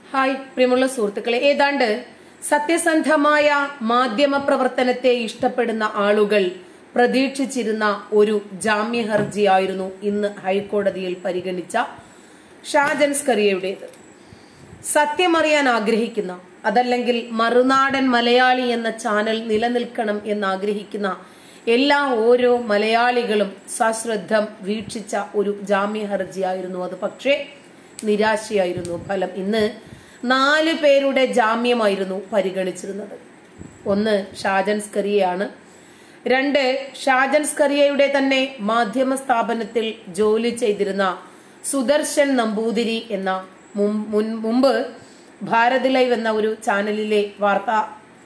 Hi പ്രിയമുള്ള സുഹൃത്തുക്കളെ ഏതാണ്ട് സത്യസന്ധമായ മാധ്യമ പ്രവർത്തനത്തെ ഇഷ്ടപ്പെടുന്ന ആളുകൾ പ്രതീക്ഷിച്ചിരുന്ന ഒരു ജാമ്യ ഹർജിയായിരുന്നു ഇന്ന് ഹൈക്കോടതിയിൽ പരിഗണിച്ച ഷാജൻ സ്കറിയയുടേത് സത്യമറിയാൻ ആഗ്രഹിക്കുന്ന അതല്ലെങ്കിൽ മറുനാടൻ മലയാളി എന്ന ചാനൽ നിലനിൽക്കണം എന്ന് ആഗ്രഹിക്കുന്ന എല്ലാ ഓരോ മലയാളികളും സശ്രദ്ധം വീക്ഷിച്ച ഒരു ജാമ്യ ഹർജിയായിരുന്നു അത് പക്ഷേ നിരാശയായിരുന്നു ഫലം ഇന്ന് നാല് പേരുടെ ജാമ്യമായിരുന്നു പരിഗണിച്ചിരുന്നത് ഒന്ന് ഷാജൻ സ്കറിയയാണ് രണ്ട് ഷാജൻ സ്കറിയയുടെ തന്നെ മാധ്യമ സ്ഥാപനത്തിൽ ജോലി ചെയ്തിരുന്ന സുദർശൻ നമ്പൂതിരി എന്ന മും- മുൻ- മുമ്പ് ഭാരത് ലൈവ് എന്ന ഒരു ചാനലിലെ വാർത്താ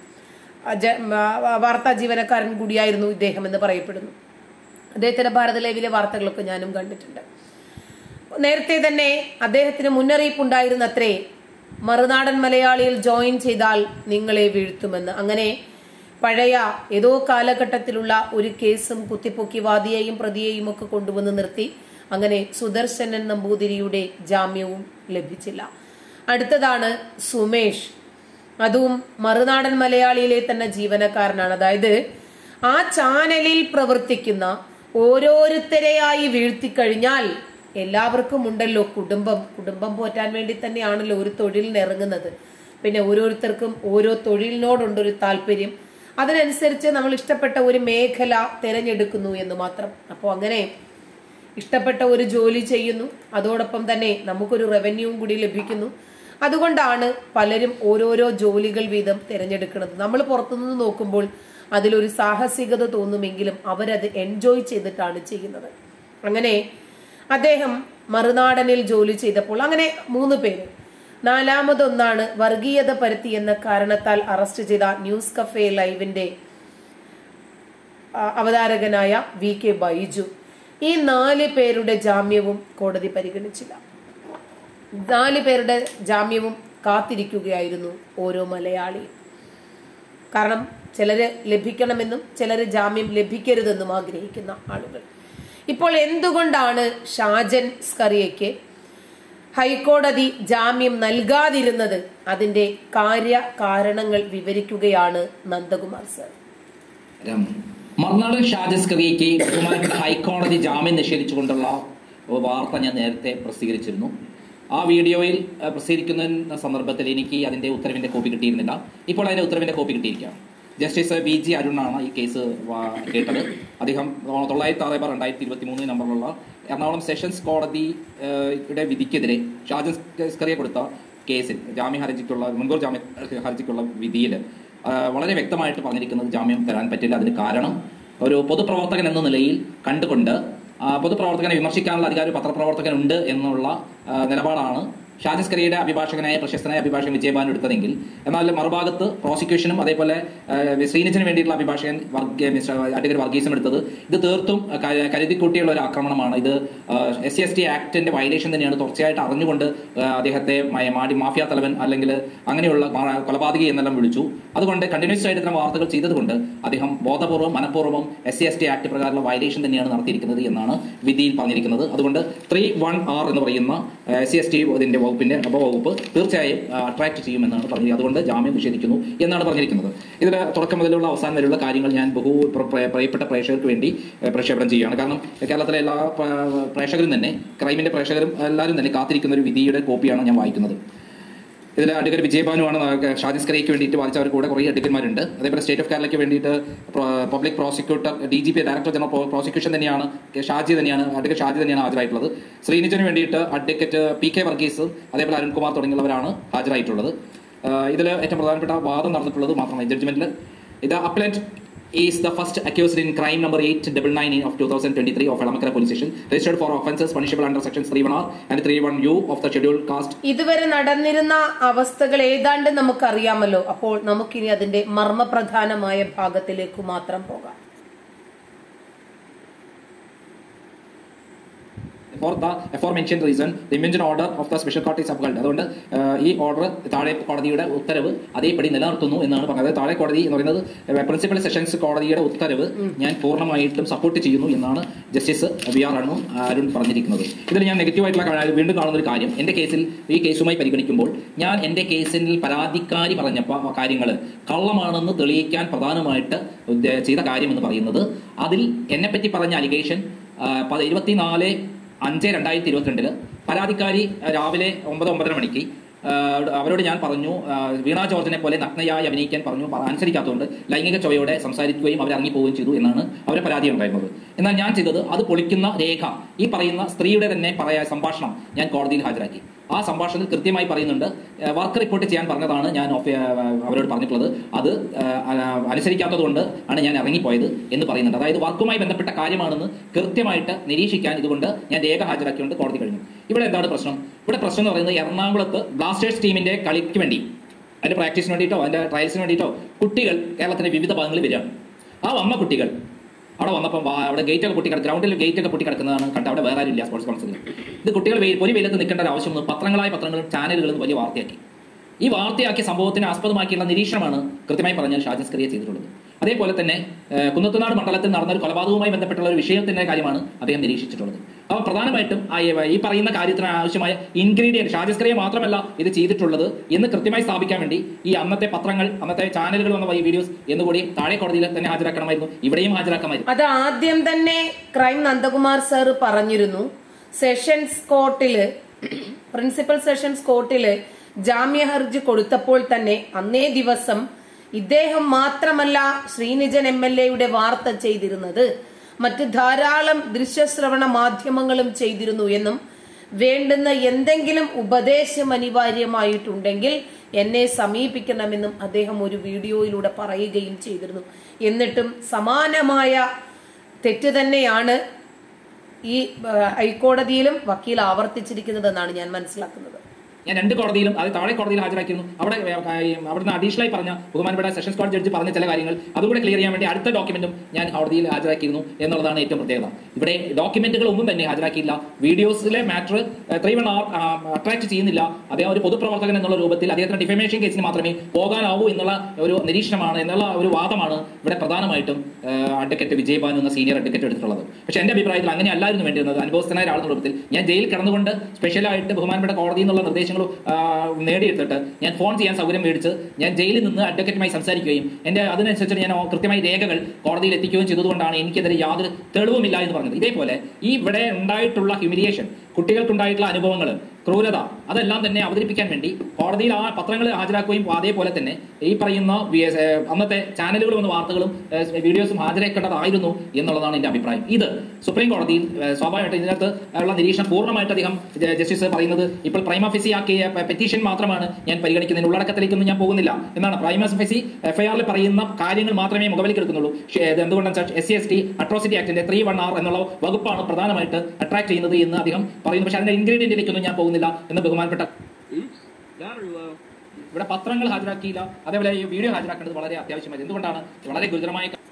ജ- ആ, വാർത്താ ജീവനക്കാരൻ കൂടിയായിരുന്നു ഇദ്ദേഹം എന്ന് പറയപ്പെടുന്നു അദ്ദേഹത്തിന്റെ ഭാരത് ലൈവിലെ വാർത്തകളൊക്കെ ഞാനും കണ്ടിട്ടുണ്ട് നേരത്തെ തന്നെ അദ്ദേഹത്തിന് മുന്നറിയിപ്പുണ്ടായിരുന്ന അത്രേ മറുനാടൻ മലയാളിയിൽ ജോയിൻ ചെയ്താൽ നിങ്ങളെ വീഴ്ത്തുമെന്ന് അങ്ങനെ പഴയ ഏതോ കാലഘട്ടത്തിലുള്ള ഒരു കേസും കുത്തിപ്പൊക്കി വാദിയെയും പ്രതിയെയും ഒക്കെ കൊണ്ടുവന്ന് നിർത്തി അങ്ങനെ സുദർശനൻ നമ്പൂതിരിയുടെ ജാമ്യവും ലഭിച്ചില്ല അടുത്തതാണ് സുമേഷ് അതും മറുനാടൻ മലയാളിയിലെ തന്നെ ജീവനക്കാരനാണ് അതായത് ആ ചാനലിൽ പ്രവർത്തിക്കുന്ന ഓരോരുത്തരെയായി വീഴ്ത്തിക്കഴിഞ്ഞാൽ എല്ലാവർക്കും ഉണ്ടല്ലോ കുടുംബം കുടുംബം പോറ്റാൻ വേണ്ടി തന്നെയാണല്ലോ ഒരു തൊഴിലിന് ഇറങ്ങുന്നത് പിന്നെ ഓരോരുത്തർക്കും ഓരോ തൊഴിലിനോടുണ്ടൊരു താല്പര്യം അതിനനുസരിച്ച് നമ്മൾ ഇഷ്ടപ്പെട്ട ഒരു മേഖല തിരഞ്ഞെടുക്കുന്നു എന്ന് മാത്രം അപ്പോൾ അങ്ങനെ ഇഷ്ടപ്പെട്ട ഒരു ജോലി ചെയ്യുന്നു അതോടൊപ്പം തന്നെ നമുക്കൊരു റവന്യൂവും കൂടി ലഭിക്കുന്നു അതുകൊണ്ടാണ് പലരും ഓരോരോ ജോലികൾ വീതം തിരഞ്ഞെടുക്കുന്നത് നമ്മൾ പുറത്തുനിന്ന് നോക്കുമ്പോൾ അതിലൊരു സാഹസികത തോന്നുമെങ്കിലും അവരത് എൻജോയ് ചെയ്തിട്ടാണ് ചെയ്യുന്നത് അങ്ങനെ അദ്ദേഹം മറുനാടനിൽ ജോലി ചെയ്തപ്പോൾ അങ്ങനെ മൂന്ന് പേര് നാലാമതൊന്നാണ് വർഗീയത പരത്തി എന്ന കാരണത്താൽ അറസ്റ്റ് ചെയ്ത ന്യൂസ് കഫേ ലൈവിന്റെ ആ, അവതാരകനായ വി കെ ബൈജു ഈ നാല് പേരുടെ ജാമ്യവും കോടതി പരിഗണിച്ചില്ല നാല് പേരുടെ ജാമ്യവും കാത്തിരിക്കുകയായിരുന്നു ഓരോ മലയാളിയും കാരണം ചിലര് ലഭിക്കണമെന്നും ചിലര് ജാമ്യം ലഭിക്കരുതെന്നും ആഗ്രഹിക്കുന്ന ആളുകൾ ഇപ്പോൾ എന്തുകൊണ്ടാണ് ഷാജൻ സ്കറിയയ്ക്ക് ഹൈക്കോടതി ജാമ്യം നൽകാതിരുന്നത് അതിന്റെ കാര്യ കാരണങ്ങൾ വിവരിക്കുകയാണ് നന്ദകുമാർ സർ രം. മറുനാട് ഷാജസ് കവിയയ്ക്ക് ബഹുമാനപ്പെട്ട ഹൈക്കോടതി ജാമ്യം നിഷേധിച്ചുകൊണ്ടുള്ള വാർത്ത ഞാൻ നേരത്തെ പ്രസിദ്ധീകരിച്ചിരുന്നു ആ വീഡിയോയിൽ അഹ്, പ്രസിദ്ധീകരിക്കുന്ന സന്ദർഭത്തിൽ എനിക്ക് അതിന്റെ ഉത്തരവിന്റെ കോപ്പി കിട്ടിയിരുന്നില്ല ഇപ്പോൾ അതിന്റെ ഉത്തരവിന്റെ കോപ്പി കിട്ടിയിരിക്കുകയാണ് ജസ്റ്റിസ് വി ജി അരുണാണ് ഈ കേസ് വാ- കേട്ടത് അദ്ദേഹം തൊള്ളായിരത്തി ആറ് ബാർ രണ്ടായിരത്തി ഇരുപത്തി മൂന്ന് നമ്പറിലുള്ള എറണാകുളം സെഷൻസ് കോടതി ഏഹ്, യുടെ വിധിക്കെതിരെ ഷാജസ് സ്കറിയെ കൊടുത്ത കേസിൽ ജാമ്യ ഹർജിക്കുള്ള മുൻകൂർ ജാമ്യ ഹർജിക്കുള്ള വിധിയിൽ വളരെ വ്യക്തമായിട്ട് പറഞ്ഞിരിക്കുന്നത് ജാമ്യം തരാൻ പറ്റില്ല അതിന് കാരണം ഒരു പൊതുപ്രവർത്തകൻ എന്ന നിലയിൽ കണ്ടുകൊണ്ട് ആ, പൊതുപ്രവർത്തകനെ വിമർശിക്കാനുള്ള അധികാരം ഒരു പത്രപ്രവർത്തകനുണ്ട് എന്നുള്ള ആ, നിലപാടാണ് ഷാജിസ് കറിയുടെ അഭിഭാഷകനായ പ്രശസ്തനായ അഭിഭാഷകൻ വിജയബാൻ എടുത്തതെങ്കിൽ എന്നാൽ മറുഭാഗത്ത് പ്രോസിക്യൂഷനും അതേപോലെ ആ, ശ്രീനിജിന് വേണ്ടിയിട്ടുള്ള അഭിഭാഷകൻ വർഗീയ മിസ്റ്റർ അഡ്വക്കേറ്റ് വർഗീസും എടുത്തത് ഇത് തീർത്തും ക- കരുതിക്കൂട്ടിയുള്ള ഒരു ആക്രമണമാണ് ഇത് എസ് സി എസ് ടി ആക്ടിന്റെ വയലേഷൻ തന്നെയാണ് തുടർച്ചയായിട്ട് അറിഞ്ഞുകൊണ്ട് ആ, അദ്ദേഹത്തെ മ- മാടി മാഫിയ തലവൻ അല്ലെങ്കിൽ അങ്ങനെയുള്ള മാ- കൊലപാതകി എന്നെല്ലാം വിളിച്ചു അതുകൊണ്ട് കണ്ടിന്യൂസ് ആയിട്ട് ഇത്തരം വാർത്തകൾ ചെയ്തതുകൊണ്ട് അദ്ദേഹം ബോധപൂർവ്വം മനഃപൂർവ്വം S C S T act പ്രകാരമുള്ള വയലേഷൻ തന്നെയാണ് നടത്തിയിരിക്കുന്നത് എന്നാണ് വിധിയിൽ പറഞ്ഞിരിക്കുന്നത് അതുകൊണ്ട് ത്രീ വൺ ആർ എന്ന് പറയുന്ന എസ് സി എസ് ടി ഇതിന്റെ വകുപ്പിന്റെ ഉപവകുപ്പ് തീർച്ചയായും അട്രാക്ട് ചെയ്യുമെന്നാണ് പറഞ്ഞത് അതുകൊണ്ട് ജാമ്യം നിഷേധിക്കുന്നു എന്നാണ് പറഞ്ഞിരിക്കുന്നത് ഇതിൽ തുടക്കം മുതലുള്ള അവസാനം വരെയുള്ള കാര്യങ്ങൾ ഞാൻ ബഹു പ്ര- പ്ര- പ്രിയപ്പെട്ട പ്രേക്ഷകർക്ക് വേണ്ടി ഏഹ്, പ്രക്ഷേപണം ചെയ്യുകയാണ് കാരണം കേരളത്തിലെ എല്ലാ പ്ര- പ്രേക്ഷകരും തന്നെ ക്രൈമിന്റെ പ്രേക്ഷകരും എല്ലാവരും തന്നെ കാത്തിരിക്കുന്ന ഒരു വിധിയുടെ കോപ്പിയാണ് ഞാൻ വായിക്കുന്നത് ഇതിൽ അഡ്വക്കേറ്റ് വിജയഭാനുവാണ് ഷാജിസ് കരയ്ക്ക് വേണ്ടിയിട്ട് വാദിച്ചവർ കൂടെ കുറേ അഡ്വക്കേറ്റ്മാരുണ്ട് അതേപോലെ സ്റ്റേറ്റ് ഓഫ് കേരളയ്ക്ക് വേണ്ടിയിട്ട് public prosecutor D G P director general prosecution തന്നെയാണ് ഷാജി തന്നെയാണ് അഡ്വക്കേറ്റ് ഷാജി തന്നെയാണ് ഹാജരായിട്ടുള്ളത് ശ്രീനിജന് വേണ്ടിയിട്ട് അഡ്വക്കേറ്റ് പി കെ വർഗീസ് അതേപോലെ അരുൺകുമാർ തുടങ്ങിയവരാണ് ഹാജരായിട്ടുള്ളത് ഇതിൽ ഏറ്റവും പ്രധാനപ്പെട്ട വാദം നടന്നിട്ടുള്ളത് മാത്രമാണ് ജഡ്ജ്മെന്റിൽ ഇത് അപ്ലന്റ് is the first accused in crime number 899 of 2023 of Alamakara police station registered for offences punishable under sections 31R and 31U of the scheduled caste ഇതുവരെ നടന്നിരുന്ന അവസ്ഥകൾ ഏതാണ്ട് നമുക്കറിയാമല്ലോ അപ്പോൾ നമുക്കിനി അതിന്റെ മർമ്മപ്രധാനമായ ഭാഗത്തിലേക്ക് മാത്രം പോകാം for the aforementioned reason the invention order of the special court is upheld അതുകൊണ്ട് ഏഹ്, ഈ ഓർഡർ താഴെ കോടതിയുടെ ഉത്തരവ് അതേപടി നിലനിർത്തുന്നു എന്നാണ് പറഞ്ഞത് താഴെ കോടതി എന്ന് പറയുന്നത് പ്രിൻസിപ്പൽ സെഷൻസ് കോടതിയുടെ ഉത്തരവ് ഞാൻ പൂർണ്ണമായിട്ടും സപ്പോർട്ട് ചെയ്യുന്നു എന്നാണ് ജസ്റ്റിസ് വി ആർ അണു അരുൺ പറഞ്ഞിരിക്കുന്നത് ഇതിൽ ഞാൻ നെഗറ്റീവായിട്ടുള്ള കാര്യം- വീണ്ടും കാണുന്ന ഒരു കാര്യം എന്റെ കേസിൽ ഈ കേസുമായി പരിഗണിക്കുമ്പോൾ ഞാൻ എന്റെ കേസിൽ പരാതിക്കാരി പറഞ്ഞ കാര്യങ്ങൾ കള്ളമാണെന്ന് തെളിയിക്കാൻ പ്രധാനമായിട്ട് ഉദ്ദേ- ചെയ്ത കാര്യം എന്ന് പറയുന്നത് അതിൽ എന്നെപ്പറ്റി പറഞ്ഞ അലിഗേഷൻ ഇരുപത്തിനാല് അഞ്ച് രണ്ടായിരത്തി ഇരുപത്തിരണ്ടില് പരാതിക്കാരി ആ, രാവിലെ ഒമ്പത് ഒമ്പതര മണിക്ക് ആ, അവരോട് ഞാൻ പറഞ്ഞു ആ, വീണ ജോർജിനെ പോലെ നഗ്നയായി അഭിനയിക്കാൻ പറഞ്ഞു പറ- അനുസരിക്കാത്തതുകൊണ്ട് ലൈംഗിക ചൊവ്വയോടെ സംസാരിക്കുകയും അവർ ഇറങ്ങിപ്പോവുകയും ചെയ്തു എന്നാണ് അവരെ പരാതി ഉണ്ടായിരുന്നത് എന്നാൽ ഞാൻ ചെയ്തത് അത് പൊളിക്കുന്ന രേഖ ഈ പറയുന്ന സ്ത്രീയുടെ തന്നെ പറയാ സംഭാഷണം ഞാൻ കോടതിയിൽ ഹാജരാക്കി ആ സംഭാഷണത്തിൽ കൃത്യമായി പറയുന്നുണ്ട് ഏഹ് വർക്ക് റിപ്പോർട്ട് ചെയ്യാൻ പറഞ്ഞതാണ് ഞാൻ ഓഫ- ഏഹ് അവരോട് പറഞ്ഞിട്ടുള്ളത് അത് ഏഹ് അ- അനുസരിക്കാത്തതുകൊണ്ട് ആണ് ഞാൻ ഇറങ്ങിപ്പോയത് എന്ന് പറയുന്നുണ്ട് അതായത് വർക്കുമായി ബന്ധപ്പെട്ട കാര്യമാണെന്ന് കൃത്യമായിട്ട് നിരീക്ഷിക്കാൻ ഇതുകൊണ്ട് ഞാൻ രേഖ ഹാജരാക്കിക്കൊണ്ട് കോടതി കഴിഞ്ഞു ഇവിടെ എന്താണ് പ്രശ്നം ഇവിടെ പ്രശ്നം എന്ന് പറയുന്നത് എറണാകുളത്ത് ബ്ലാസ്റ്റേഴ്സ് ടീമിന്റെ കളിക്ക് വേണ്ടി അതിന്റെ പ്രാക്ടീസിന് വേണ്ടിയിട്ടോ അതിന്റെ ട്രയൽസിന് വേണ്ടിയിട്ടോ കുട്ടികൾ കേരളത്തിന്റെ വിവിധ ഭാഗങ്ങളിൽ വരികയാണ് ആ വന്ന കുട്ടികൾ അവിടെ വന്നപ്പോൾ വാ- അവിടെ ഗേറ്റ് ഒക്കെ പൊട്ടി ഗ്രൗണ്ടിൽ ഗേറ്റ് ഒക്കെ പൊട്ടി കിടക്കുന്നതാണ് കണ്ട് അവിടെ വേറെ ആരും ഇല്ല സ്പോർട്സ് കൗൺസിലിൽ ഇത് കുട്ടികൾ വെയിൽ പൊരി വെയിലത്ത് നിൽക്കേണ്ട ഒരു ആവശ്യമൊന്നും പത്രങ്ങളായ പത്രങ്ങളും ചാനലുകളും വലിയ വാർത്തയാക്കി ഈ വാർത്തയാക്കിയ സംഭവത്തിനെ ആസ്പദമാക്കിയുള്ള നിരീക്ഷണമാണ് കൃത്യമായി പറഞ്ഞാൽ ഷാജൻ സ്കറിയ ചെയ്തിട്ടുള്ളത് അതേപോലെ തന്നെ ഏഹ്, കുന്നത്തുനാട് മണ്ഡലത്തിൽ നടന്ന ഒരു കൊലപാതകവുമായി ബന്ധപ്പെട്ടുള്ള ഒരു വിഷയത്തിന്റെ കാര്യമാണ് അദ്ദേഹം നിരീക്ഷിച്ചിട്ടുള്ളത് അപ്പോൾ പ്രധാനമായിട്ടും ആ ഈ- ഈ പറയുന്ന കാര്യത്തിന് ആവശ്യമായ ഇൻഗ്രീഡിയൻറ്റ് ഷാജിസ്കറിയെ മാത്രമല്ല ഇത് ചെയ്തിട്ടുള്ളത് എന്ന് കൃത്യമായി സ്ഥാപിക്കാൻ വേണ്ടി ഈ അന്നത്തെ പത്രങ്ങൾ അന്നത്തെ ചാനലുകൾ വന്ന ഈ വീഡിയോസ് എന്നുകൂടി താഴെ കോടതിയിൽ തന്നെ ഹാജരാക്കണമായിരുന്നു ഇവിടെയും ഹാജരാക്കാമായിരുന്നു അത് ആദ്യം തന്നെ ക്രൈം നന്ദകുമാർ സാർ പറഞ്ഞിരുന്നു സെഷൻസ് കോർട്ടില് പ്രിൻസിപ്പൽ സെഷൻസ് കോർട്ടില് ജാമ്യ ഹർജി കൊടുത്തപ്പോൾ തന്നെ അന്നേ ദിവസം ഇദ്ദേഹം മാത്രമല്ല ശ്രീനിജൻ എം എൽ എയുടെ വാർത്ത ചെയ്തിരുന്നത് മറ്റ് ധാരാളം ദൃശ്യശ്രവണ മാധ്യമങ്ങളും ചെയ്തിരുന്നു എന്നും വേണ്ടുന്ന എന്തെങ്കിലും ഉപദേശം അനിവാര്യമായിട്ടുണ്ടെങ്കിൽ എന്നെ സമീപിക്കണമെന്നും അദ്ദേഹം ഒരു വീഡിയോയിലൂടെ പറയുകയും ചെയ്തിരുന്നു എന്നിട്ടും സമാനമായ തെറ്റ് തന്നെയാണ് ഈ ആ, ഹൈക്കോടതിയിലും വക്കീൽ ആവർത്തിച്ചിരിക്കുന്നതെന്നാണ് ഞാൻ മനസ്സിലാക്കുന്നത് ഞാൻ രണ്ട് കോടതിയിലും അത് താഴെ കോടതിയിൽ ഹാജരാക്കിയിരുന്നു അവിടെ ഏ, ഏ, അവിടുന്ന് അഡീഷണൽ ആയി പറഞ്ഞ ബഹുമാനപ്പെട്ട സെഷൻസ് കോടതി ജഡ്ജി പറഞ്ഞ ചില കാര്യങ്ങൾ അതുകൂടെ ക്ലിയർ ചെയ്യാൻ വേണ്ടി അടുത്ത ഡോക്യുമെന്റും ഞാൻ കോടതിയിൽ ഹാജരാക്കിയിരുന്നു എന്നുള്ളതാണ് ഏറ്റവും പ്രത്യേകത ഇവിടെ ഡോക്യുമെന്റുകൾ ഒന്നും തന്നെ ഹാജരാക്കിയില്ല വീഡിയോസിലെ matter three one R attract ചെയ്യുന്നില്ല അദ്ദേഹം ഒരു പൊതുപ്രവർത്തകൻ എന്നുള്ള രൂപത്തിൽ അദ്ദേഹത്തിന്റെ ഡിഫമേഷൻ കേസിന് മാത്രമേ പോകാനാവൂ എന്നുള്ള ഒരു നിരീക്ഷണമാണ് എന്നുള്ള ഒരു വാദമാണ് ഇവിടെ പ്രധാനമായിട്ടും അഡ്വക്കേറ്റ് വിജയഭാനു എന്ന സീനിയർ അഡ്വക്കേറ്റ് എടുത്തിട്ടുള്ളത് പക്ഷേ എന്റെ അഭിപ്രായത്തിൽ അങ്ങനെ അല്ലായിരുന്നു വേണ്ടിയിരുന്നത് അനുഭവസ്ഥനായ ഒരാളെന്ന രൂപത്തിൽ ഞാൻ ജയിലിൽ കിടന്നുകൊണ്ട് സ്പെഷ്യലായിട്ട് ബഹുമാനപ്പെട്ട കോടതി എന്നുള്ള നിർദ്ദേശങ്ങളും ആ, നേടിയെടുത്തിട്ട് ഞാൻ ഫോൺ ചെയ്യാൻ സൗകര്യം മേടിച്ച് ഞാൻ ജയിലിൽ നിന്ന് അഡ്വക്കേറ്റുമായി സംസാരിക്കുകയും എന്റെ അതിനനുസരിച്ച് ഞാൻ കൃത്യമായി രേഖകൾ കോടതിയിൽ എത്തിക്കുകയും ചെയ്തതുകൊണ്ടാണ് എനിക്കെതിരെ യാതൊരു തെളിവുമില്ല എന്ന് പറഞ്ഞത് ഇതേപോലെ ഈ ഇവിടെ ഉണ്ടായിട്ടുള്ള ഹ്യൂമിലിയേഷൻ കുട്ടികൾക്കുണ്ടായിട്ടുള്ള അനുഭവങ്ങൾ ക്രൂരത അതെല്ലാം തന്നെ അവതരിപ്പിക്കാൻ വേണ്ടി കോടതിയിൽ ആ പത്രങ്ങൾ ഹാജരാക്കുകയും അതേപോലെ തന്നെ ഈ പറയുന്ന വി- ഏ, അന്നത്തെ ചാനലുകളും വന്ന വാർത്തകളും ഏ, വീഡിയോസും ഹാജരാക്കേണ്ടതായിരുന്നു എന്നുള്ളതാണ് എന്റെ അഭിപ്രായം ഇത് സുപ്രീം കോടതിയിൽ ഏ, സ്വാഭാവികമായിട്ടും ഇതിനകത്ത് ഉള്ള നിരീക്ഷണം പൂർണ്ണമായിട്ട് അദ്ദേഹം ജ- ജസ്റ്റിസ് പറയുന്നത് ഇപ്പോൾ പ്രൈമ ഫെസി ആക്കിയ പ- പെറ്റീഷൻ മാത്രമാണ് ഞാൻ പരിഗണിക്കുന്നതിന് ഉള്ളടക്കത്തിലേക്കൊന്നും ഞാൻ പോകുന്നില്ല എന്നാണ് പ്രൈമ ഫെസി എഫ്ഐആറിൽ പറയുന്ന കാര്യങ്ങൾ മാത്രമേ മുഖവിലേക്ക് എടുക്കുന്നുള്ളൂ പക്ഷേ ഇത് എന്തുകൊണ്ടെന്ന് വെച്ചാൽ S C S T atrocity ആക്ടിന്റെ ത്രീ വൺ ആർ എന്നുള്ള വകുപ്പാണ് പ്രധാനമായിട്ട് അട്രാക്ട് ചെയ്യുന്നത് എന്ന് അദ്ദേഹം പറയുന്നു പക്ഷേ അതിന്റെ ഇൻഗ്രീഡിയന്റിലേക്കൊന്നും ഞാൻ പോകുന്നില്ല എന്ന് ബഹുമാനപ്പെട്ട ഇവിടെ പത്രങ്ങൾ ഹാജരാക്കിയില്ല അതേപോലെ ഈ വീഡിയോ ഹാജരാക്കേണ്ടത് വളരെ അത്യാവശ്യമായി എന്തുകൊണ്ടാണ് വളരെ ഗുരുതരമായ ക-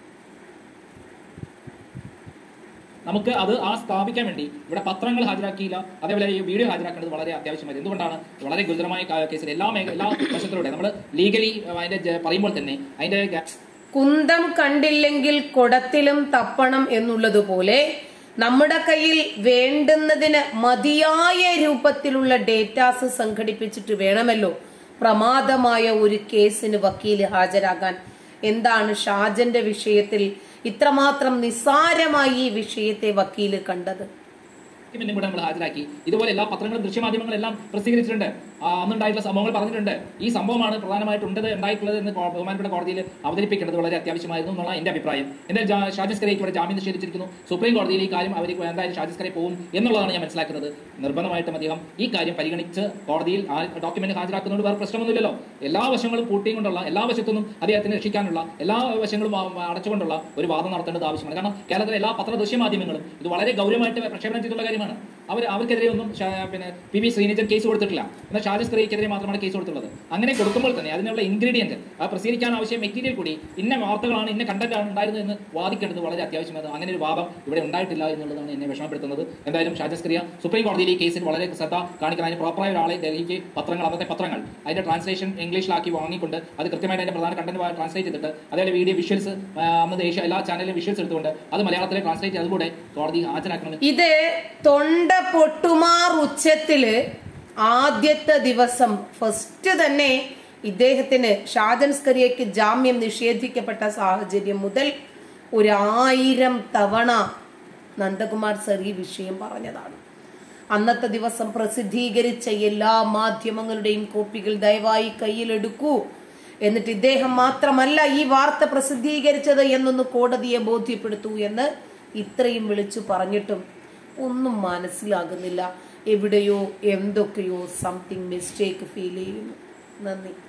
നമുക്ക് അത് ആ സ്ഥാപിക്കാൻ വേണ്ടി ഇവിടെ പത്രങ്ങൾ ഹാജരാക്കിയില്ല അതേപോലെ ഈ വീഡിയോ ഹാജരാക്കേണ്ടത് വളരെ അത്യാവശ്യമായി എന്തുകൊണ്ടാണ് വളരെ ഗുരുതരമായ ക- കേസിൽ എല്ലാ മേഖ എല്ലാ വശത്തിലൂടെ നമ്മൾ ലീഗലി അതിന്റെ ജ- പറയുമ്പോൾ തന്നെ അതിന്റെ ഗ- കുന്തം കണ്ടില്ലെങ്കിൽ കുടത്തിലും തപ്പണം എന്നുള്ളതുപോലെ നമ്മുടെ കയ്യിൽ വേണ്ടുന്നതിന് മതിയായ രൂപത്തിലുള്ള ഡേറ്റാസ് സംഘടിപ്പിച്ചിട്ട് വേണമല്ലോ പ്രമാദമായ ഒരു കേസിന് വക്കീല് ഹാജരാകാൻ എന്താണ് ഷാജന്റെ വിഷയത്തിൽ ഇത്രമാത്രം നിസ്സാരമായി ഈ വിഷയത്തെ വക്കീല് കണ്ടത് ഡോക്യുമെന്റും കൂടെ നമ്മൾ ഹാജരാക്കി ഇതുപോലെ എല്ലാ പത്രങ്ങളും ദൃശ്യമാധ്യമങ്ങളും എല്ലാം പ്രസിദ്ധീകരിച്ചിട്ടുണ്ട് ആ, അന്നുണ്ടായിട്ടുള്ള സംഭവങ്ങൾ പറഞ്ഞിട്ടുണ്ട് ഈ സംഭവമാണ് പ്രധാനമായിട്ട് ഉണ്ടത് ഉണ്ടായിട്ടുള്ളത് എന്ന് കോ- ബഹുമാനപ്പെട്ട കോടതിയിൽ അവതരിപ്പിക്കേണ്ടത് വളരെ അത്യാവശ്യമായിരുന്നു എന്നുള്ള എന്റെ അഭിപ്രായം എന്തായാലും ഷാജിസ് കരയ്ക്ക് ഇവിടെ ജാമ്യം നിഷേധിച്ചിരിക്കുന്നു സുപ്രീം കോടതിയിൽ ഈ കാര്യം അവർ എന്തായാലും ഷാജിസ് കരെ പോകും എന്നുള്ളതാണ് ഞാൻ മനസ്സിലാക്കുന്നത് നിർബന്ധമായിട്ടും അദ്ദേഹം ഈ കാര്യം പരിഗണിച്ച് കോടതിയിൽ ആ ഡോക്യുമെന്റ് ഹാജരാക്കുന്നതുകൊണ്ട് വേറെ പ്രശ്നമൊന്നുമില്ലല്ലോ എല്ലാ വശങ്ങളും പൂട്ടിയും കൊണ്ടുള്ള എല്ലാ വശത്തുനിന്നും അദ്ദേഹത്തിന് രക്ഷിക്കാനുള്ള എല്ലാ വശങ്ങളും ആ- അടച്ചുകൊണ്ടുള്ള ഒരു വാദം നടത്തേണ്ടത് ആവശ്യമാണ് കാരണം കേരളത്തിലെ എല്ലാ പത്ര ദൃശ്യമാധ്യമങ്ങളും ഇത് വളരെ ഗൗരവമായിട്ട് പ്രക്ഷേപണം ചെയ്തുള്ള കാര്യമാണ് കാര്യമാണ് അവർ അവർക്കെതിരെ ഒന്നും ഷാ- പിന്നെ പി വി ശ്രീനിധൻ കേസ് കൊടുത്തിട്ടില്ല എന്നാൽ ഷാജിസ് കറിയക്കെതിരെ മാത്രമാണ് കേസ് കൊടുത്തുള്ളത് അങ്ങനെ കൊടുക്കുമ്പോൾ തന്നെ അതിനുള്ള ഇൻഗ്രീഡിയന്റ് ആ പ്രസിദ്ധീകരിക്കാൻ ആവശ്യം മെറ്റീരിയൽ കൂടി ഇന്ന വാർത്തകളാണ് ഇന്ന കണ്ടന്റ് ആണ് ഉണ്ടായിരുന്നത് എന്ന് വാദിക്കേണ്ടത് വളരെ അത്യാവശ്യമാണ് അങ്ങനെ ഒരു വാദം ഇവിടെ ഉണ്ടായിട്ടില്ല എന്നുള്ളതാണ് എന്നെ വിഷമപ്പെടുത്തുന്നത് എന്തായാലും ഷാജിസ് കറിയ സുപ്രീം കോടതിയിൽ ഈ കേസിൽ വളരെ ശ്രദ്ധ കാണിക്കാൻ അതിന് പ്രോപ്പറായ ഒരാളെ ഡൽഹിക്ക് പത്രങ്ങൾ അന്നത്തെ പത്രങ്ങൾ അതിന്റെ ട്രാൻസ്ലേഷൻ ഇംഗ്ലീഷിലാക്കി വാങ്ങിക്കൊണ്ട് അത് കൃത്യമായിട്ട് അതിന്റെ പ്രധാന കണ്ടന്റ് ട്രാൻസ്ലേറ്റ് ചെയ്തിട്ട് അതേപോലെ വീഡിയോ വിഷ്വൽസ് അന്ന് ദേശീയ എല്ലാ ചാനലിലും വിഷ്വൽസ് എടുത്തുകൊണ്ട് അത് മലയാളത്തിലെ ട്രാൻസ്ലേറ്റ് ചെയ്ത് അതുകൂടെ കോടതി ഹാജരാക്കണമെന്ന് ഇത് തൊണ്ട പൊട്ടുമാർ ഉച്ചത്തില് ആദ്യത്തെ ദിവസം ഫസ്റ്റ് തന്നെ ഇദ്ദേഹത്തിന് ഷാജൻ സ്കറിയയ്ക്ക് ജാമ്യം നിഷേധിക്കപ്പെട്ട സാഹചര്യം മുതൽ ഒരായിരം തവണ നന്ദകുമാർ സർ ഈ വിഷയം പറഞ്ഞതാണ് അന്നത്തെ ദിവസം പ്രസിദ്ധീകരിച്ച എല്ലാ മാധ്യമങ്ങളുടെയും കോപ്പികൾ ദയവായി കയ്യിലെടുക്കൂ എന്നിട്ട് ഇദ്ദേഹം മാത്രമല്ല ഈ വാർത്ത പ്രസിദ്ധീകരിച്ചത് എന്നൊന്ന് കോടതിയെ ബോധ്യപ്പെടുത്തൂ എന്ന് ഇത്രയും വിളിച്ചു പറഞ്ഞിട്ടും ഒന്നും മനസ്സിലാകുന്നില്ല എവിടെയോ എന്തൊക്കെയോ സംതിങ് മിസ്റ്റേക്ക് ഫീൽ ചെയ്യുന്നു നന്ദി